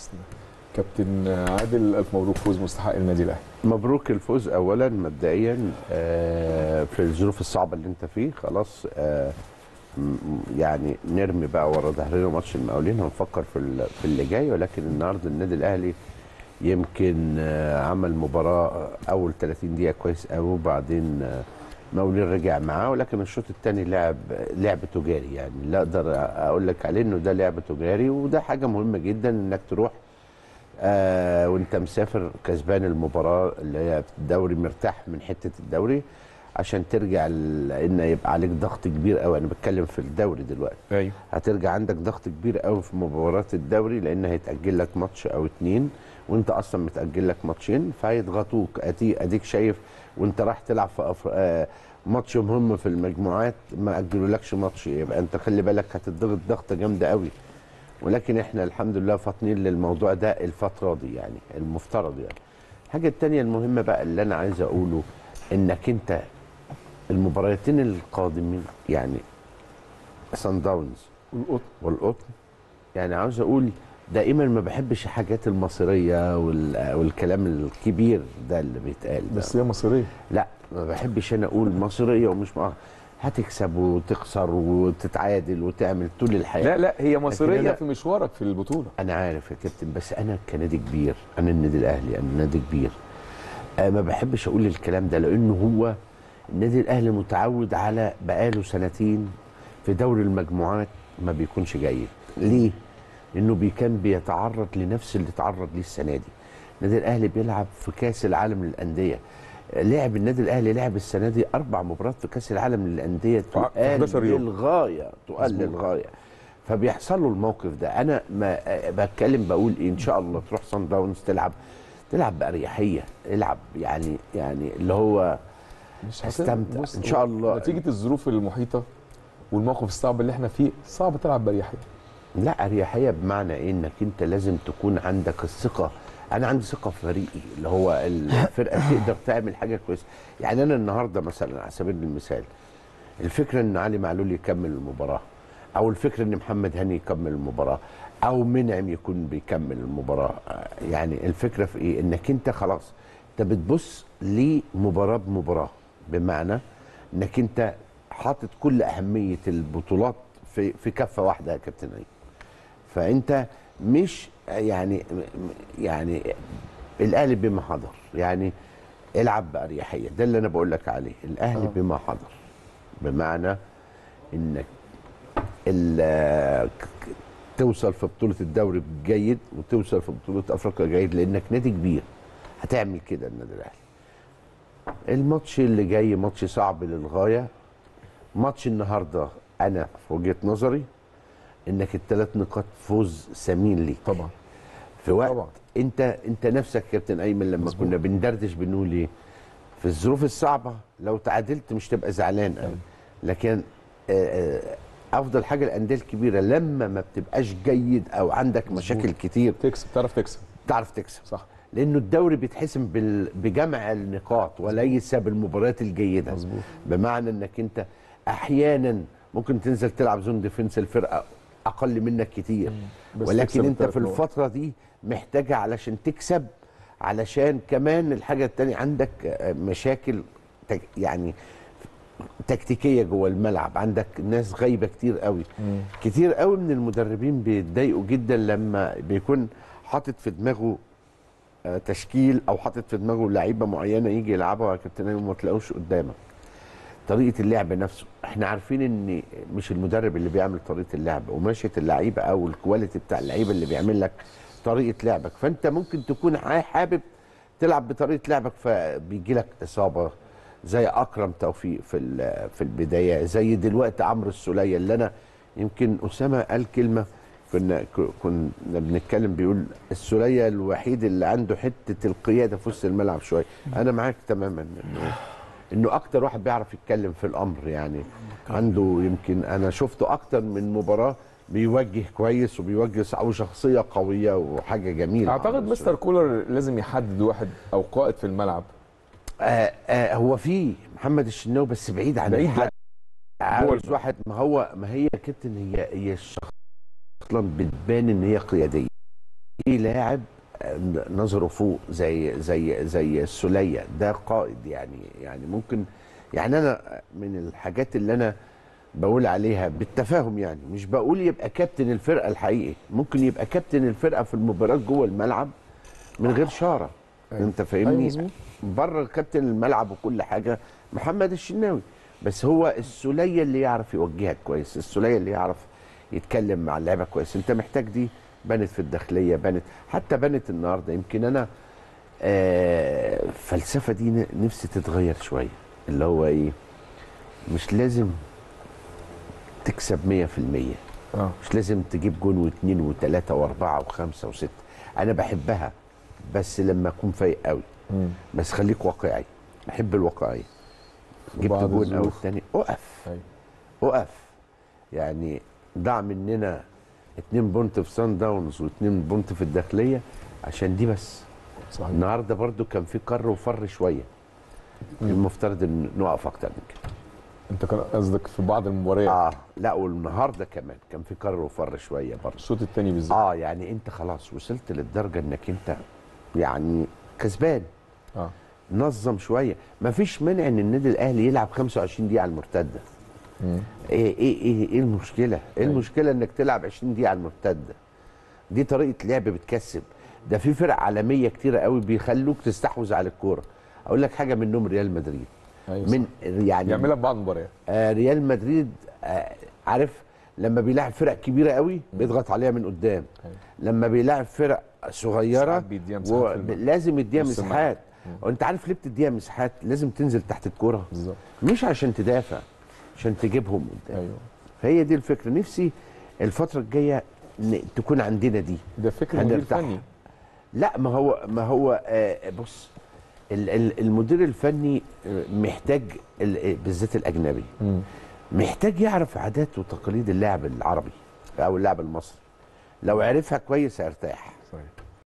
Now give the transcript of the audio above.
كابتن عادل الف مبروك فوز مستحق النادي الاهلي مبروك الفوز اولا مبدئيا آه، في الظروف الصعبه اللي انت فيه خلاص آه، م- يعني نرمي بقى ورا ظهرنا ماتش المقاولين هنفكر في ال- في اللي جاي ولكن النهارده النادي الاهلي يمكن آه، عمل مباراه اول 30 دقيقه كويس قوي وبعدين آه، مقاولين رجع معاه ولكن الشوط الثاني لعب لعب تجاري يعني لا اقدر اقول لك عليه انه ده لعب تجاري وده حاجه مهمه جدا انك تروح آه وانت مسافر كسبان المباراه اللي هي الدوري مرتاح من حته الدوري عشان ترجع ل- لان يبقى عليك ضغط كبير قوي انا بتكلم في الدوري دلوقتي ايوه هترجع عندك ضغط كبير قوي في مباراه الدوري لان هيتاجل لك ماتش او اتنين وانت اصلا متاجل لك ماتشين فهيضغطوك اديك اديك شايف وانت رايح تلعب في أفر... آه ماتش مهم في المجموعات ما اجلولكش ماتش يبقى انت خلي بالك هتضغط ضغطه جامده قوي ولكن احنا الحمد لله فاطنين للموضوع ده الفتره دي يعني المفترض يعني الحاجه الثانيه المهمه بقى اللي انا عايز اقوله انك انت المباراتين القادمين يعني سان داونز والقطن والقطن يعني عاوز اقول دائما ما بحبش الحاجات المصريه وال- والكلام الكبير ده اللي بيتقال ده. بس هي مصريه لا ما بحبش انا اقول مصريه ومش مع... هتكسب وتخسر وتتعادل وتعمل طول الحياه لا لا هي مصريه أنا- في مشوارك في البطوله انا عارف يا كابتن بس انا كنادي كبير انا النادي الاهلي انا نادي كبير أه ما بحبش اقول الكلام ده لانه هو النادي الاهلي متعود على بقاله سنتين في دوري المجموعات ما بيكونش جيد ليه لانه بي كان بيتعرض لنفس اللي اتعرض ليه السنه دي النادي الاهلي بيلعب في كاس العالم للانديه لعب النادي الاهلي لعب السنه دي اربع مباريات في كاس العالم للانديه في 11 تقال يوم. للغايه تقال مظبوط. للغايه فبيحصل له الموقف ده انا ما آه، بتكلم بقول إيه ان شاء الله تروح صن داونز تلعب تلعب باريحيه العب يعني يعني اللي هو مش هستمتع. بص، إن شاء الله. نتيجه الظروف المحيطه والموقف الصعب اللي احنا فيه صعب تلعب بريحيه لا اريحيه بمعنى إيه؟ انك انت لازم تكون عندك الثقه انا عندي ثقه في فريقي اللي هو الفرقه تقدر تعمل حاجه كويسه يعني انا النهارده مثلا على سبيل المثال الفكره ان علي معلول يكمل المباراه او الفكره ان محمد هاني يكمل المباراه او منعم يكون بيكمل المباراه آه، يعني الفكره في ايه انك انت خلاص انت بتبص لمباراه بمباراه بمعنى انك انت حاطط كل اهميه البطولات في في كفه واحده يا كابتن ايمن فانت مش يعني يعني الاهلي بما حضر يعني العب باريحيه ده اللي انا بقول لك عليه الاهلي آه. بما حضر بمعنى انك ال- ك- ك- توصل في بطوله الدوري جيد وتوصل في بطوله افريقيا جيد لانك نادي كبير هتعمل كده النادي الاهلي الماتش اللي جاي ماتش صعب للغايه ماتش النهارده انا في وجهه نظري انك الثلاث نقاط فوز ثمين ليك طبعا في وقت طبعا. انت انت نفسك يا كابتن ايمن لما مظبوط. كنا بندردش بنقول ايه في الظروف الصعبه لو تعادلت مش تبقى زعلان قوي لكن آه، آه، افضل حاجه الانديه الكبيره لما ما بتبقاش جيد او عندك مشاكل كتير تكسب تعرف تكسب تعرف تكسب صح لانه الدوري بيتحسم بال- بجمع النقاط وليس بالمباريات الجيده مظبوط. بمعنى انك انت احيانا ممكن تنزل تلعب زون ديفنس الفرقه اقل منك كتير بس ولكن تكسب انت التلات في نقط. الفتره دي محتاجه علشان تكسب علشان كمان الحاجه التانية عندك آه، مشاكل تك يعني تكتيكيه جوه الملعب عندك ناس غايبه كتير قوي كتير قوي من المدربين بيتضايقوا جدا لما بيكون حاطط في دماغه آه، تشكيل او حاطط في دماغه لعيبه معينه يجي يلعبها يا كابتن ايمن وما تلاقوش قدامك طريقه اللعب نفسه احنا عارفين ان مش المدرب اللي بيعمل طريقه اللعب وماشيه اللعيبه او الكواليتي بتاع اللعيبه اللي بيعمل لك طريقه لعبك فانت ممكن تكون عا- حابب تلعب بطريقه لعبك فبيجي لك اصابه زي اكرم توفيق في ال- في البدايه زي دلوقتي عمرو السوليه اللي انا يمكن اسامه قال كلمه كنا ك- كنا بنتكلم بيقول السوليه الوحيد اللي عنده حته القياده في وسط الملعب شويه انا معاك تماما انه انه اكتر واحد بيعرف يتكلم في الامر يعني عنده يمكن انا شفته اكتر من مباراه بيوجه كويس وبيوجه صح- وشخصيه قويه وحاجه جميله اعتقد عمرو مستر كولر لازم يحدد واحد او قائد في الملعب آه آه هو في محمد الشناوي بس بعيد عن بعيد الحد. جوه عاوز الملعب. واحد ما هو ما هي يا كابتن هي هي الشخص اصلا بتبان ان هي قياديه لاعب آه، نظره فوق زي زي زي السوليه ده قائد يعني يعني ممكن يعني انا من الحاجات اللي انا بقول عليها بالتفاهم يعني مش بقول يبقى كابتن الفرقه الحقيقي ممكن يبقى كابتن الفرقه في المباراه جوه الملعب من غير شاره أيوة. انت أيوة فاهمني مظبوط. بره كابتن الملعب وكل حاجه محمد الشناوي بس هو السوليه اللي يعرف يوجهك كويس السوليه اللي يعرف يتكلم مع اللعيبه كويس انت محتاج دي بنت في الداخليه بنت حتى بنت النهارده يمكن انا آه الفلسفه دي ن- نفسي تتغير شويه اللي هو ايه مش لازم تكسب 100% اه مش لازم تجيب جون واثنين وثلاثه واربعه وخمسه وسته انا بحبها بس لما اكون فايق قوي مم. بس خليك واقعي بحب الواقعيه جبت وبعد جون او الظروف. الثاني اقف ايوه اقف يعني ضاع مننا اتنين بونت في سان داونز واتنين بونت في الداخليه عشان دي بس صحيح النهارده برضو كان في كر وفر شويه المفترض ان نقف اكتر من كده انت كان قصدك في بعض المباريات اه لا والنهارده كمان كان في كر وفر شويه برضو الشوط الثاني بالذات اه يعني انت خلاص وصلت للدرجه انك انت يعني كسبان اه نظم شويه مفيش مانع ان النادي الاهلي يلعب 25 دقيقه على المرتده مم. ايه ايه ايه ايه المشكله؟ ايه أيوة. المشكله انك تلعب 20 دقيقه على المرتده؟ دي طريقه لعب بتكسب ده في فرق عالميه كتيره قوي بيخلوك تستحوذ على الكوره اقول لك حاجه منهم ريال مدريد ايوه من من يعني يعملها في بعض المباريات آه ريال مدريد آه عارف لما بيلاعب فرق كبيره قوي بيضغط عليها من قدام أيوة. لما بيلاعب فرق صغيره ساعات بيديها مساحات في الملعب. لازم يديها نص الملعب. مساحات وانت عارف ليه بتديها مساحات لازم تنزل تحت الكوره بالظبط مش عشان تدافع عشان تجيبهم قدام ايوه فهي دي الفكره نفسي الفتره الجايه ن- تكون عندنا دي ده فكر مدير هنرتاح. فني لا ما هو ما هو آه بص ال- ال- المدير الفني آه، محتاج ال- آه، بالذات الاجنبي مم. محتاج يعرف عادات وتقاليد اللاعب العربي او اللاعب المصري لو عرفها كويس هيرتاح صحيح